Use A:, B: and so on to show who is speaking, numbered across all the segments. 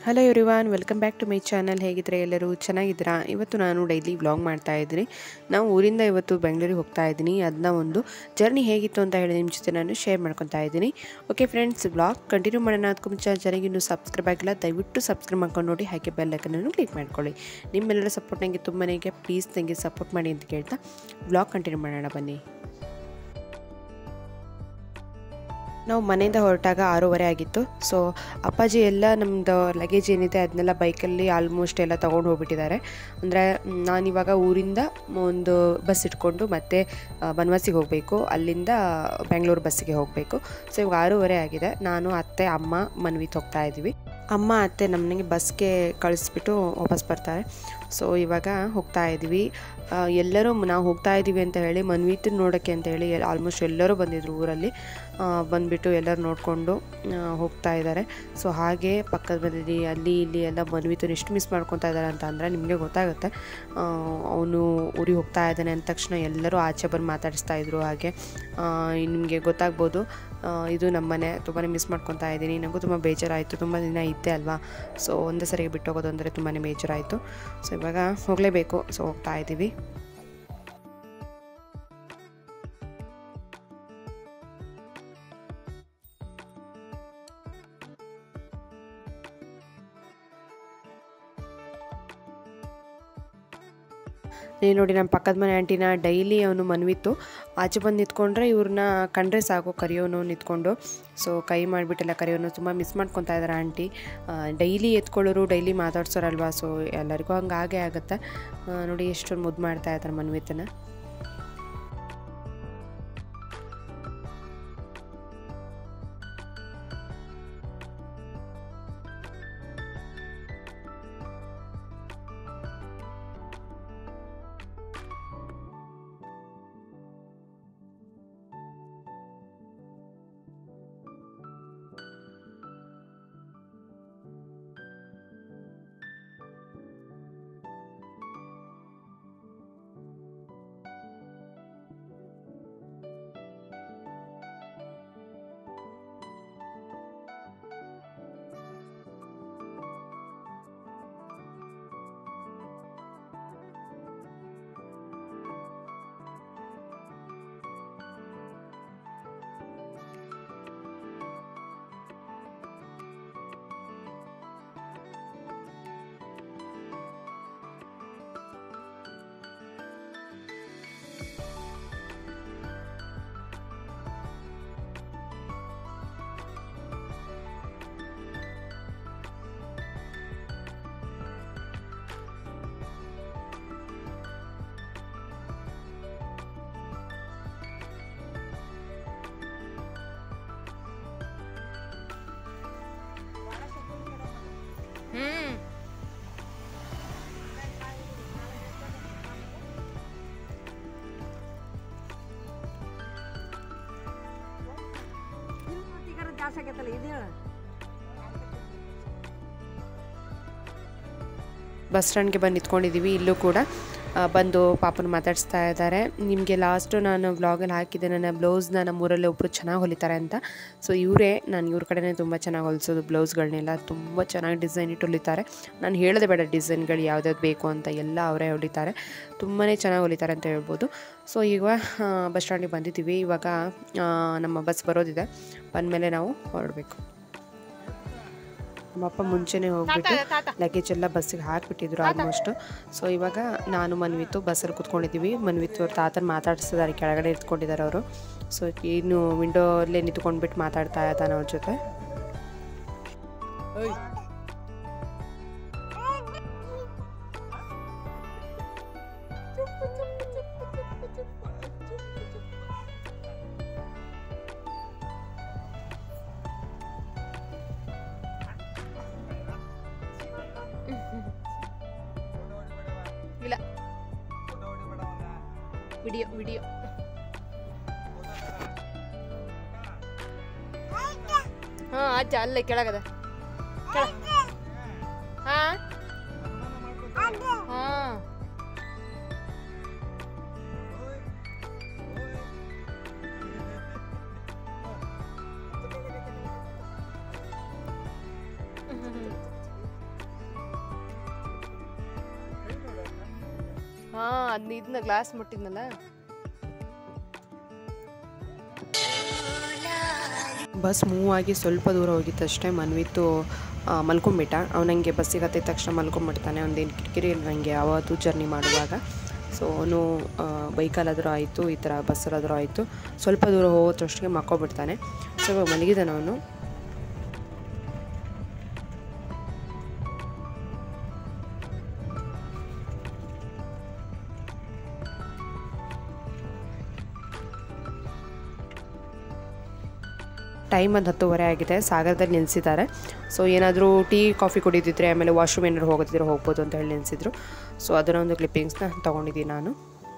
A: hello everyone welcome back to my channel ಹೇಗಿದ್ರೆ ಎಲ್ಲರೂ ಚೆನ್ನಾಗಿದ್ದೀರಾ ಇವತ್ತು ನಾನು ಡೈಲಿ ವ್ಲಾಗ್ ಮಾಡ್ತಾ ಇದ್ದೀನಿ ನಾವು ಊರಿಂದ ಇವತ್ತು ಬೆಂಗಳೂರಿಗೆ ಹೋಗ್ತಾ ಇದ್ದೀನಿ ಅದನ್ನ ಒಂದು ಜರ್ನಿ ಹೇಗಿತ್ತು ಅಂತ ಹೇಳಿ ನಿಮ್ಮ ಜೊತೆ ನಾನು ಶೇರ್ ಮಾಡ್ಕೊತಾ ಇದ್ದೀನಿ ಓಕೆ ಫ್ರೆಂಡ್ಸ್ ವ್ಲಾಗ್ ಕಂಟಿನ್ಯೂ ಮಾಡೋಣ ಅದಕ್ಕೂ ಮುಂಚೆ ಜನರಿಗೆ ಇನ್ನೂ ಸಬ್ಸ್ಕ್ರೈಬ್ ಆಗಿಲ್ಲ ದಯವಿಟ್ಟು ಸಬ್ಸ್ಕ್ರೈಬ್ ಮಾಡ್ಕೊಂಡು ನೋಡಿ ಹಾಗೆ ಬೆಲ್ ಐಕನನ್ನು ಕ್ಲಿಕ್ ಮಾಡ್ಕೊಳ್ಳಿ ನಿಮ್ಮೆಲ್ಲರ ಸಪೋರ್ಟ್ ನನಗೆ ತುಂಬಾ ಪ್ಲೀಸ್ ನನಗೆ ಸಪೋರ್ಟ್ ಮಾಡಿ ಅಂತ ಕೇಳ್ತಾ ವ್ಲಾಗ್ ಕಂಟಿನ್ಯೂ ಮಾಡೋಣ ಬನ್ನಿ ನಾವು ಮನೆಯಿಂದ ಹೊರಟಾಗ ಆರೂವರೆ ಆಗಿತ್ತು ಸೊ ಅಪ್ಪಾಜಿ ಎಲ್ಲ ನಮ್ಮದು ಲಗೇಜ್ ಏನಿದೆ ಅದನ್ನೆಲ್ಲ ಬೈಕಲ್ಲಿ ಆಲ್ಮೋಸ್ಟ್ ಎಲ್ಲ ತೊಗೊಂಡು ಹೋಗ್ಬಿಟ್ಟಿದ್ದಾರೆ ಅಂದರೆ ನಾನಿವಾಗ ಊರಿಂದ ಒಂದು ಬಸ್ ಇಟ್ಕೊಂಡು ಮತ್ತೆ ಆ, ಬನವಾಸಿಗೆ ಹೋಗಬೇಕು ಅಲ್ಲಿಂದ ಬೆಂಗಳೂರು ಬಸ್ಸಿಗೆ ಹೋಗಬೇಕು ಸೊ ಇವಾಗ ಆರೂವರೆ ಆಗಿದೆ ನಾನು ಅತ್ತೆ ಅಮ್ಮ ಮನ್ವಿತ್ ಹೋಗ್ತಾ ಇದ್ದೀವಿ ಅಮ್ಮ ಅತ್ತೆ ನಮ್ಮನೆಗೆ ಬಸ್ಗೆ ಕಳಿಸ್ಬಿಟ್ಟು ವಾಪಸ್ ಬರ್ತಾರೆ ಸೊ ಇವಾಗ ಹೋಗ್ತಾ ಇದ್ದೀವಿ ಆ, ಎಲ್ಲರೂ ನಾವು ಹೋಗ್ತಾ ಇದ್ದೀವಿ ಅಂತ ಹೇಳಿ ಮನ್ವಿತ್ ನೋಡೋಕ್ಕೆ ಅಂತ ಹೇಳಿ ಆಲ್ಮೋಸ್ಟ್ ಎಲ್ಲರೂ ಬಂದಿದ್ರು ಊರಲ್ಲಿ ಆ, ಬಂದ್ಬಿಟ್ಟು ಎಲ್ಲರೂ ನೋಡಿಕೊಂಡು ಹೋಗ್ತಾ ಇದ್ದಾರೆ ಸೊ ಹಾಗೆ ಪಕ್ಕದ ಮನೆಯಲ್ಲಿ ಅಲ್ಲಿ ಇಲ್ಲಿ ಎಲ್ಲ ಮನ್ವಿತನ ಎಷ್ಟು ಮಿಸ್ ಮಾಡ್ಕೊತಾ ಇದ್ದಾರೆ ಅಂತ ಅಂದರೆ ನಿಮಗೆ ಗೊತ್ತಾಗುತ್ತೆ ಅವನು ಊರಿಗೆ ಹೋಗ್ತಾ ಇದ್ದಾನೆ ಅಂದ ತಕ್ಷಣ ಎಲ್ಲರೂ ಆಚೆ ಬಂದು ಮಾತಾಡಿಸ್ತಾ ಇದ್ರು ಹಾಗೆ ನಿಮಗೆ ಗೊತ್ತಾಗ್ಬೋದು ಆ, ಇದು ನಮ್ಮ ಮನೆ ತುಂಬಾ ಮಿಸ್ ಮಾಡ್ಕೊತಾ ಇದ್ದೀನಿ ನನಗೂ ತುಂಬ ಬೇಜಾರಾಯಿತು ತುಂಬ ದಿನ ಇದ್ದೆ ಅಲ್ವಾ ಸೊ ಒಂದೇ ಸರಿಗೆ ಬಿಟ್ಟು ಹೋಗೋದು ಅಂದರೆ ತುಂಬಾ ಬೇಜಾರಾಯಿತು ಸೊ ಇವಾಗ ಹೋಗಲೇಬೇಕು ಸೊ ಹೋಗ್ತಾ ಇದ್ದೀವಿ ನೀವು ನೋಡಿ ನಮ್ಮ ಪಕ್ಕದ ಮನೆ ಆಂಟಿನ ಡೈಲಿ ಅವನು ಮನ್ವಿತ್ತು ಆಚೆ ಬಂದು ನಿಂತ್ಕೊಂಡ್ರೆ ಇವ್ರನ್ನ ಕಂಡ್ರೆ ಸಾಕು ಕರಿಯೋನು ನಿಂತ್ಕೊಂಡು ಸೊ ಕೈ ಮಾಡಿಬಿಟ್ಟೆಲ್ಲ ಕರಿಯೋನು ತುಂಬ ಮಿಸ್ ಮಾಡ್ಕೊತಾ ಇದ್ದಾರೆ ಆಂಟಿ ಡೈಲಿ ಎತ್ಕೊಳ್ಳೋರು ಡೈಲಿ ಮಾತಾಡ್ಸೋರಲ್ವಾ ಸೊ ಎಲ್ಲರಿಗೂ ಹಂಗೆ ಆಗೇ ಆಗುತ್ತೆ ಆ, ನೋಡಿ ಎಷ್ಟೊಂದು ಮುದ್ದು ಮಾಡ್ತಾ ಇದ್ದಾರೆ ಮನ್ವಿತನ
B: ಜಾಸ್ತಿ ಆಗೈತಲ್ಲ ಇದು ಹೇಳ
A: ಬಸ್ ಸ್ಟ್ಯಾಂಡ್ಗೆ ಬಂದು ನಿಂತ್ಕೊಂಡಿದ್ದೀವಿ ಇಲ್ಲೂ ಕೂಡ ಆ, ಬಂದು ಪಾಪನ ಮಾತಾಡಿಸ್ತಾ ಇದ್ದಾರೆ ನಿಮಗೆ ಲಾಸ್ಟು ನಾನು ವ್ಲಾಗಲ್ಲಿ ಹಾಕಿದ್ದೆ ನನ್ನ ಬ್ಲೌಸ್ನ ನಮ್ಮೂರಲ್ಲಿ ಒಬ್ಬರು ಚೆನ್ನಾಗಿ ಹೊಲಿತಾರೆ ಅಂತ ಸೊ ಇವರೇ ನಾನು ಇವ್ರ ಕಡೆನೇ ತುಂಬ ಚೆನ್ನಾಗಿ ಹೊಲಿಸೋದು ಬ್ಲೌಸ್ಗಳನ್ನೆಲ್ಲ ತುಂಬ ಚೆನ್ನಾಗಿ ಡಿಸೈನ್ ಇಟ್ಟು ಹೊಲಿತಾರೆ ನಾನು ಹೇಳೋದೇ ಬೇಡ ಡಿಸೈನ್ಗಳು ಯಾವ್ದಾವ್ದು ಬೇಕು ಅಂತ ಎಲ್ಲ ಅವರೇ ಹೊಲಿತಾರೆ ತುಂಬಾ ಚೆನ್ನಾಗಿ ಹೊಲಿತಾರೆ ಅಂತ ಹೇಳ್ಬೋದು ಸೊ ಈಗ ಬಸ್ ಸ್ಟ್ಯಾಂಡಿಗೆ ಬಂದಿದ್ದೀವಿ ಇವಾಗ ಆ, ನಮ್ಮ ಬಸ್ ಬರೋದಿದೆ ಬಂದಮೇಲೆ ನಾವು ಹೊರಡಬೇಕು ನಮ್ಮಪ್ಪ ಮುಂಚೆನೇ ಹೋಗ್ಬಿಟ್ಟು ಲಗೇಜ್ ಎಲ್ಲ ಬಸ್ಸಿಗೆ ಹಾಕಿಬಿಟ್ಟಿದ್ರು ಆಲ್ಮೋಸ್ಟ್ ಸೊ ಇವಾಗ ನಾನು ಮನ್ವಿತ್ತು ಬಸ್ಸಲ್ಲಿ ಕುತ್ಕೊಂಡಿದ್ದೀವಿ ಮನ್ವಿತ್ತು ಅವ್ರ ತಾತನ ಮಾತಾಡಿಸ್ತಿದ್ದಾರೆ ಕೆಳಗಡೆ ಇಟ್ಕೊಂಡಿದ್ದಾರೆ ಅವರು ಸೊ ಇನ್ನು ವಿಂಡೋಲ್ಲೇ ನಿಂತ್ಕೊಂಡ್ಬಿಟ್ಟು ಮಾತಾಡ್ತಾ ಇದ್ದಾನೆ ಅವ್ರ ಜೊತೆ ಇಲ್ಲ ವಿಡಿಯೋ ವಿಡಿಯೋ ಹಾ ಅಜ್ಜ ಅಲ್ಲೇ ಕೆಳಗದ ಕೆಳ ಹಾ ಹಾ ಅದನ್ನ ಇದನ್ನ ಗ್ಲಾಸ್ ಮುಟ್ಟಿದ್ನಲ್ಲ ಬಸ್ ಮೂವ್ ಆಗಿ ಸ್ವಲ್ಪ ದೂರ ಹೋಗಿದ್ದಷ್ಟೇ ಮನ್ವಿತ್ತು ಆ, ಮಲ್ಕೊಂಬಿಟ್ಟ ಅವನಂಗೆ ಬಸ್ಸಿಗೆ ಹತ್ತಿದ ತಕ್ಷಣ ಮಲ್ಕೊಂಬಿಡ್ತಾನೆ ಒಂದೇನು ಕಿರಿಕಿರಿ ಇಲ್ಲ ನನಗೆ ಯಾವತ್ತೂ ಜರ್ನಿ ಮಾಡುವಾಗ ಸೊ ಅವನು ಬೈಕಲ್ಲಾದರೂ ಆಯಿತು ಈ ಥರ ಬಸ್ಸಲ್ಲಾದರೂ ಆಯಿತು ಸ್ವಲ್ಪ ದೂರ ಹೋಗೋದ್ರಷ್ಟಿಗೆ ಮಕ್ಕೊಬಿಡ್ತಾನೆ ಸೊ ಇವಾಗ ಮಲಗಿದ್ದಾನೆ ಅವನು ಟೈಮ್ ಒಂದು ಹತ್ತುವರೆ ಆಗಿದೆ ಸಾಗರದಲ್ಲಿ ನಿಲ್ಲಿಸಿದ್ದಾರೆ ಸೊ ಏನಾದರೂ ಟೀ ಕಾಫಿ ಕುಡಿದಿದ್ರೆ ಆಮೇಲೆ ವಾಶ್ರೂಮ್ ಏನಾದ್ರು ಹೋಗೋದಿದ್ರೆ ಹೋಗ್ಬೋದು ಅಂತ ಹೇಳಿ ನಿಲ್ಲಿಸಿದ್ರು ಸೊ ಅದರ ಒಂದು ಕ್ಲಿಪ್ಪಿಂಗ್ಸ್ನ ತೊಗೊಂಡಿದ್ದೀನಿ ನಾನು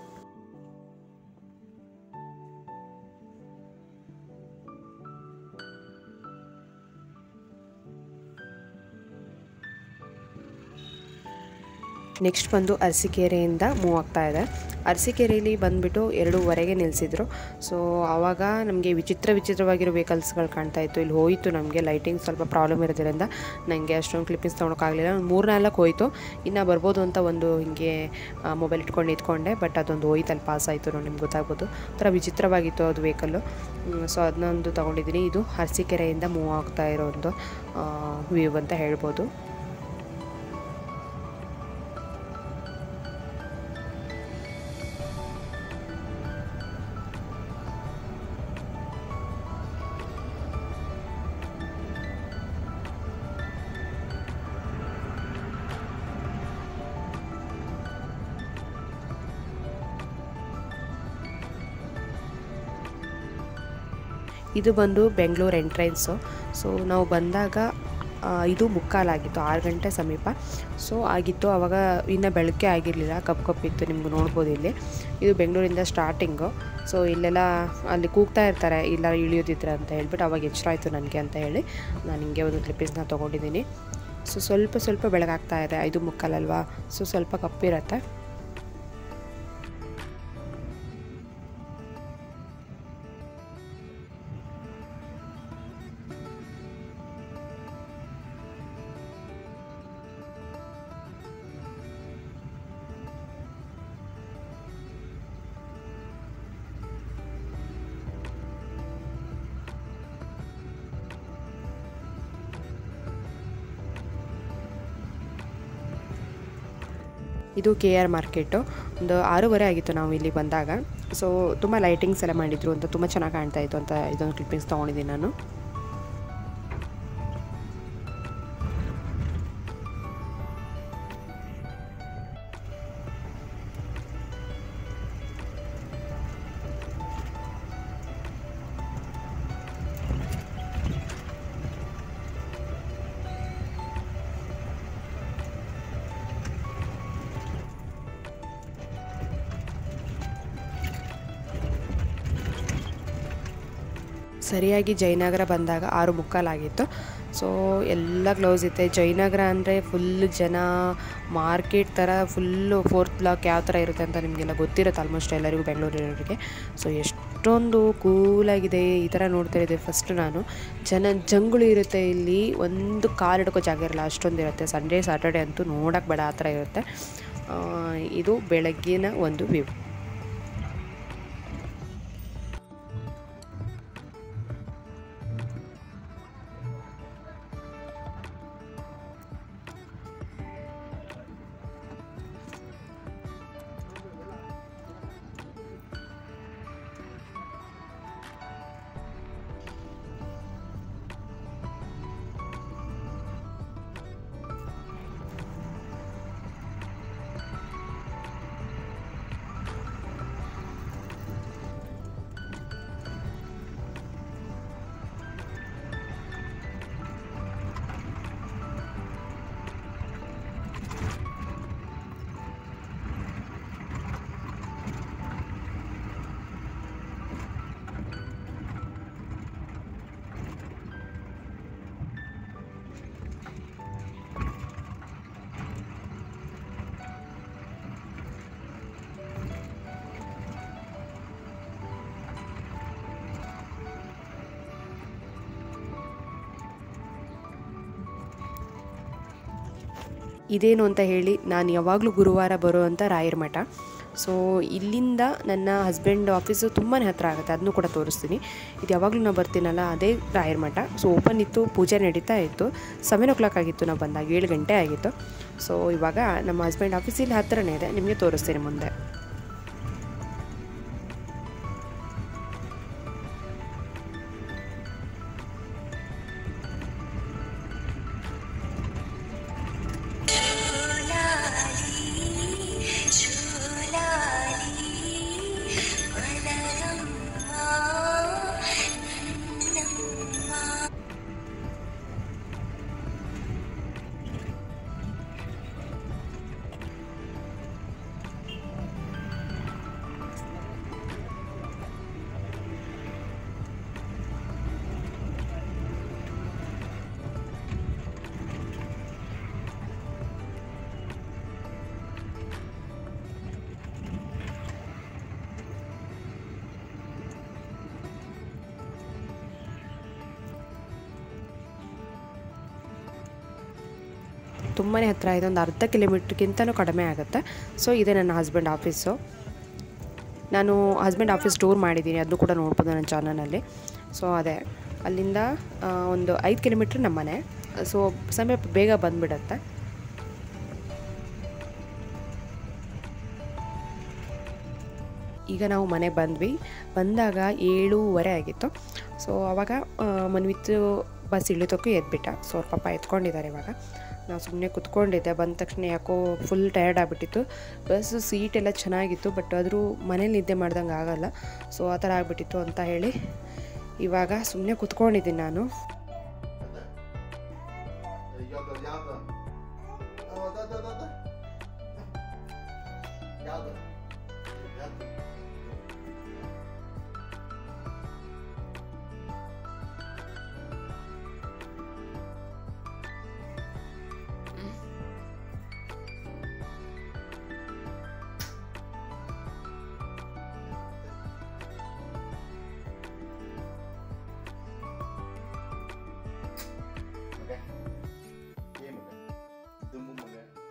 A: ನೆಕ್ಸ್ಟ್ ಬಂದು ಅರಸೀಕೆರೆಯಿಂದ ಮೂವ್ ಆಗ್ತಾ ಇದೆ ಅರಸೀಕೆರೆಯಲ್ಲಿ ಬಂದುಬಿಟ್ಟು ಎರಡೂವರೆಗೆ ನಿಲ್ಲಿಸಿದ್ರು ಸೊ ಆವಾಗ ನಮಗೆ ವಿಚಿತ್ರ ವಿಚಿತ್ರವಾಗಿರೋ ವೆಹಿಕಲ್ಸ್ಗಳು ಕಾಣ್ತಾ ಇತ್ತು ಇಲ್ಲಿ ಹೋಯಿತು ನಮಗೆ ಲೈಟಿಂಗ್ ಸ್ವಲ್ಪ ಪ್ರಾಬ್ಲಮ್ ಇರೋದ್ರಿಂದ ನನಗೆ ಅಷ್ಟೊಂದು ಕ್ಲಿಪ್ಪಿಂಗ್ಸ್ ತೊಗೊಳಕ್ಕಾಗಲಿಲ್ಲ ಒಂದು ಮೂರು ನಾಲ್ಕು ಹೋಯಿತು ಇನ್ನು ಬರ್ಬೋದು ಅಂತ ಒಂದು ಹಿಂಗೆ ಮೊಬೈಲ್ ಇಟ್ಕೊಂಡು ನಿಂತ್ಕೊಂಡೆ ಬಟ್ ಅದೊಂದು ಹೋಯ್ತು ಅಲ್ಲಿ ಪಾಸ್ ಆಯಿತು ನೋಡಿ ನಿಮ್ಗೆ ಗೊತ್ತಾಗ್ಬೋದು ಒಂಥರ ವಿಚಿತ್ರವಾಗಿತ್ತು ಅದು ವೆಹಿಕಲ್ಲು ಸೊ ಅದನ್ನ ಒಂದು ತೊಗೊಂಡಿದ್ದೀನಿ ಇದು ಅರಸೀಕೆರೆಯಿಂದ ಮೂವ್ ಆಗ್ತಾ ಇರೋ ಒಂದು ವ್ಯೂ ಅಂತ ಹೇಳ್ಬೋದು ಇದು ಬಂದು ಬೆಂಗಳೂರು ಎಂಟ್ರೆನ್ಸು ಸೊ ನಾವು ಬಂದಾಗ ಆ, ಇದು ಮುಕ್ಕಾಲಾಗಿತ್ತು ಆರು ಗಂಟೆ ಸಮೀಪ ಸೊ ಆಗಿತ್ತು ಆವಾಗ ಇನ್ನು ಬೆಳಗ್ಗೆ ಆಗಿರಲಿಲ್ಲ ಕಪ್ ಕಪ್ಪಿತ್ತು ನಿಮ್ಗೆ ನೋಡ್ಬೋದು ಇಲ್ಲಿ ಇದು ಬೆಂಗಳೂರಿಂದ ಸ್ಟಾರ್ಟಿಂಗು ಸೊ ಇಲ್ಲೆಲ್ಲ ಅಲ್ಲಿ ಕೂಗ್ತಾ ಇರ್ತಾರೆ ಇಲ್ಲ ಇಳಿಯೋದಿದ್ರೆ ಅಂತ ಹೇಳ್ಬಿಟ್ಟು ಅವಾಗ ಎಚ್ಚರ ಆಯಿತು ನನಗೆ ಅಂತ ಹೇಳಿ ನಾನು ಹಿಂಗೆ ಒಂದು ಕ್ಲಿಪ್ಪಿಸ್ನ ತೊಗೊಂಡಿದ್ದೀನಿ ಸೊ ಸ್ವಲ್ಪ ಸ್ವಲ್ಪ ಬೆಳಗಾಗ್ತಾ ಇದೆ ಐದು ಮುಕ್ಕಾಲಲ್ವಾ ಸೊ ಸ್ವಲ್ಪ ಕಪ್ಪಿರತ್ತೆ ಇದು ಕೆ ಆರ್ ಮಾರ್ಕೆಟು ಒಂದು ಆರೂವರೆ ಆಗಿತ್ತು ನಾವು ಇಲ್ಲಿ ಬಂದಾಗ ಸೊ ತುಂಬ ಲೈಟಿಂಗ್ಸ್ ಎಲ್ಲ ಮಾಡಿದ್ರು ಅಂತ ತುಂಬ ಚೆನ್ನಾಗಿ ಕಾಣ್ತಾ ಇತ್ತು ಅಂತ ಇದೊಂದು ಕ್ಲಿಪ್ಪಿಂಗ್ಸ್ ತೊಗೊಂಡಿದ್ದೀನಿ ನಾನು ಸರಿಯಾಗಿ ಜಯನಗರ ಬಂದಾಗ ಆರು ಮುಕ್ಕಾಲಾಗಿತ್ತು ಸೊ ಎಲ್ಲ ಕ್ಲೋಸ್ ಇತ್ತೆ ಜಯನಗರ ಅಂದರೆ ಫುಲ್ ಜನ ಮಾರ್ಕೆಟ್ ಥರ ಫುಲ್ಲು ಫೋರ್ತ್ ಬ್ಲಾಕ್ ಯಾವ ಥರ ಇರುತ್ತೆ ಅಂತ ನಿಮಗೆಲ್ಲ ಗೊತ್ತಿರುತ್ತೆ ಆಲ್ಮೋಸ್ಟ್ ಎಲ್ಲರಿಗೂ ಬೆಂಗಳೂರಿನವರಿಗೆ ಸೊ ಎಷ್ಟೊಂದು ಕೂಲಾಗಿದೆ ಈ ಥರ ನೋಡ್ತಾ ಇದ್ದೆ ಫಸ್ಟ್ ನಾನು ಜನ ಜಂಗುಳು ಇರುತ್ತೆ ಇಲ್ಲಿ ಒಂದು ಕಾಲು ಹಿಡ್ಕೋ ಜಾಗ ಇರಲ್ಲ ಅಷ್ಟೊಂದು ಇರುತ್ತೆ ಸಂಡೇ ಸಾಟರ್ಡೆ ಅಂತೂ ನೋಡೋಕ್ಕೆ ಬೇಡ ಆ ಥರ ಇರುತ್ತೆ ಆ, ಇದು ಬೆಳಗ್ಗಿನ ಒಂದು ವ್ಯೂ ಇದೇನು ಅಂತ ಹೇಳಿ ನಾನು ಯಾವಾಗಲೂ ಗುರುವಾರ ಬರುವಂಥ ರಾಯರ ಮಠ ಸೊ ಇಲ್ಲಿಂದ ನನ್ನ ಹಸ್ಬೆಂಡ್ ಆಫೀಸು ತುಂಬಾ ಹತ್ತಿರ ಆಗುತ್ತೆ ಅದನ್ನು ಕೂಡ ತೋರಿಸ್ತೀನಿ ಇದು ಯಾವಾಗಲೂ ನಾವು ಬರ್ತೀನಲ್ಲ ಅದೇ ರಾಯರ ಮಠ ಸೊ ಓಪನ್ ಇತ್ತು ಪೂಜೆ ನಡೀತಾ ಇತ್ತು ಸೆವೆನ್ ಓ ಕ್ಲಾಕ್ ಆಗಿತ್ತು ನಾವು ಬಂದಾಗ ಏಳು ಗಂಟೆ ಆಗಿತ್ತು ಸೊ ಇವಾಗ ನಮ್ಮ ಹಸ್ಬೆಂಡ್ ಆಫೀಸ್ ಇಲ್ಲಿ ಹತ್ತಿರನೇ ಇದೆ ನಿಮಗೆ ತೋರಿಸ್ತೀನಿ ಮುಂದೆ ತುಂಬಾ ಹತ್ತಿರ ಇದೆ ಒಂದು ಅರ್ಧ ಕಿಲೋಮೀಟ್ರ್ಗಿಂತನೂ ಕಡಿಮೆ ಆಗುತ್ತೆ ಸೊ ಇದೆ ನನ್ನ ಹಸ್ಬೆಂಡ್ ಆಫೀಸು ನಾನು ಹಸ್ಬೆಂಡ್ ಆಫೀಸ್ ಟೂರ್ ಮಾಡಿದ್ದೀನಿ ಅದನ್ನು ಕೂಡ ನೋಡ್ಬೋದು ನನ್ನ ಚಾನಲಲ್ಲಿ ಸೊ ಅದೇ ಅಲ್ಲಿಂದ ಆ, ಒಂದು ಐದು ಕಿಲೋಮೀಟ್ರ್ ನಮ್ಮ ಮನೆ ಸೊ ಸಮಯ ಬೇಗ ಬಂದುಬಿಡತ್ತೆ ಈಗ ನಾವು ಮನೆಗೆ ಬಂದ್ವಿ ಬಂದಾಗ ಏಳೂವರೆ ಆಗಿತ್ತು ಸೊ ಆವಾಗ ಮನ್ವಿತ್ತು ಬಸ್ ಇಳಿತಕ್ಕೂ ಎದ್ಬಿಟ್ಟ ಸೊ ಅವ್ರ ಪಾಪ ಎತ್ಕೊಂಡಿದ್ದಾರೆ ಇವಾಗ ನಾವು ಸುಮ್ಮನೆ ಕುತ್ಕೊಂಡಿದ್ದೆ ಬಂದ ತಕ್ಷಣ ಯಾಕೋ ಫುಲ್ ಟಯರ್ಡ್ ಆಗಿಬಿಟ್ಟಿತ್ತು ಬಸ್ ಸೀಟ್ ಎಲ್ಲ ಚೆನ್ನಾಗಿತ್ತು ಬಟ್ ಆದರೂ ಮನೇಲಿ ನಿದ್ದೆ ಮಾಡ್ದಂಗೆ ಆಗಲ್ಲ ಸೊ ಆ ಥರ ಆಗಿಬಿಟ್ಟಿತ್ತು ಅಂತ ಹೇಳಿ ಇವಾಗ ಸುಮ್ಮನೆ ಕುತ್ಕೊಂಡಿದ್ದೀನಿ ನಾನು
C: ಯಾವ್ದು ಯಾವ್ದು ಅದ ಅದ ಅದ ಯಾವ್ದು ಯಾವ್ದು ಮಗ ಏ ಮಗ ದುಮ್ಮು ಮಗ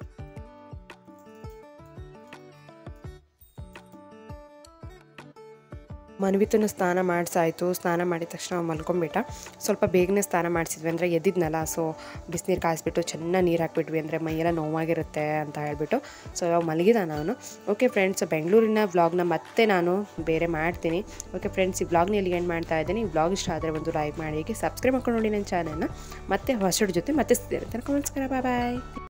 A: ಮನ್ವಿತನು ಸ್ನಾನ ಮಾಡಿಸಾಯಿತು ಸ್ನಾನ ಮಾಡಿದ ತಕ್ಷಣ ಅವ್ನು ಮಲ್ಕೊಂಬಿಟ್ಟ ಸ್ವಲ್ಪ ಬೇಗನೆ ಸ್ನಾನ ಮಾಡಿಸಿದ್ವಿ ಅಂದರೆ ಎದ್ದಿದ್ನಲ್ಲ ಸೊ ಬಿಸಿನೀರು ಕಾಯಿಸ್ಬಿಟ್ಟು ಚೆನ್ನಾಗಿ ನೀರು ಹಾಕ್ಬಿಟ್ವಿ ಅಂದರೆ ಮೈಯೆಲ್ಲ ನೋವಾಗಿರುತ್ತೆ ಅಂತ ಹೇಳ್ಬಿಟ್ಟು ಸೊ ಇವಾಗ ಮಲಗಿದ ನಾನು ಓಕೆ ಫ್ರೆಂಡ್ಸ್ ಬೆಂಗಳೂರಿನ ವ್ಲಾಗ್ನ ಮತ್ತೆ ನಾನು ಬೇರೆ ಮಾಡ್ತೀನಿ ಓಕೆ ಫ್ರೆಂಡ್ಸ್ ಈ ವ್ಲಾಗ್ನ ಎಲ್ಲಿ ಎಂಡ್ ಮಾಡ್ತಾ ಇದ್ದೀನಿ ಈ ವ್ಲಾಗ್ ಇಷ್ಟ ಆದರೆ ಒಂದು ಲೈಕ್ ಮಾಡಿ ಸಬ್ಸ್ಕ್ರೈಬ್ ಮಾಡ್ಕೊಂಡು ನೋಡಿ ನನ್ನ ಚಾನಲ್ನ ಮತ್ತೆ ಹೊಸಡ ಜೊತೆ ಮತ್ತೆ ಸಿಗ್ತೀನಿ ನಮಸ್ಕಾರ ಬಾಯ್ ಬಾಯ್